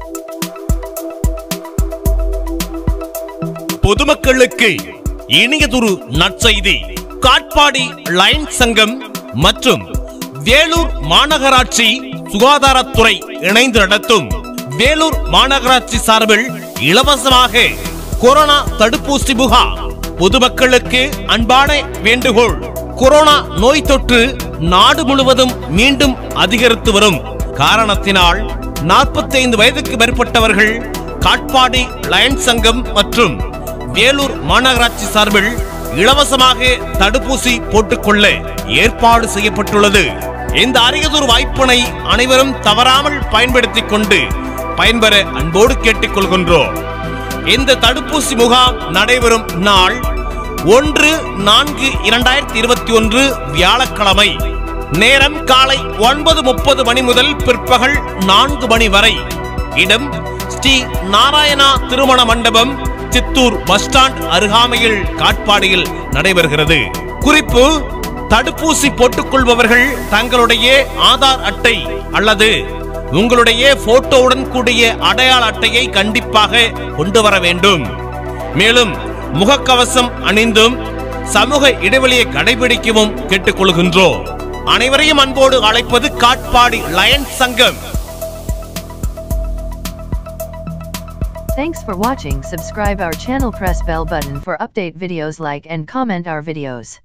பொதுமக்களுக்கு இனியதொரு நற்செய்தி காட்பாடி லைன் சங்கம் மற்றும் வேலூர் மாநகராட்சி சுகாதாரத்துறை இணைந்து நடத்தும் வேலூர் மாநகராட்சி சார்பில் இலவசமாக கொரோனா தடுப்பூசி முகாம் பொதுமக்களுக்கு அன்பான வேண்டுகோள் கொரோனா நோய் தொற்று நாடு முழுவதும் மீண்டும் அதிகரித்து வரும் காரணத்தினால் 45 வயதுக்கு மேற்பட்டவர்கள் காட்பாடி லயன் சங்கம் மற்றும் வேலூர் மாநகராட்சி சார்பில் இலவசமாக தடுப்பூசி போட்டுக்கொள்ள ஏற்பாடு செய்யப்பட்டுள்ளது இந்த அரியதொரு வாய்ப்பினை அனைவரும் தவறாமல் பயன்படுத்திக் கொண்டு பயன்பெற அன்போடு கேட்டுக்கொள்கின்றோம் இந்த தடுப்பூசி முகாம் நடைபெறும் நாள் ஒன்று நான்கு இரண்டாயிரத்தி இருபத்தி ஒன்று வியாழக்கிழமை நேரம் காலை ஒன்பது முப்பது மணி முதல் பிற்பகல் நான்கு மணி வரை இடம் ஸ்ரீ நாராயணா திருமண மண்டபம் சித்தூர் பஸ் ஸ்டாண்ட் அருகாமையில் காட்பாடியில் நடைபெறுகிறது குறிப்பு தடுப்பூசி போட்டுக்கொள்பவர்கள் தங்களுடைய ஆதார் அட்டை அல்லது உங்களுடைய போட்டோவுடன் கூடிய அடையாள அட்டையை கண்டிப்பாக கொண்டு வர வேண்டும் மேலும் முகக்கவசம் அணிந்தும் சமூக இடைவெளியை கடைபிடிக்கவும் கேட்டுக்கொள்கின்றோம் அனைவரையும் அன்போடு அழைப்பது காட்பாடி லயன் சங்கம் Thanks for watching subscribe our channel press bell button for update videos like and comment our videos.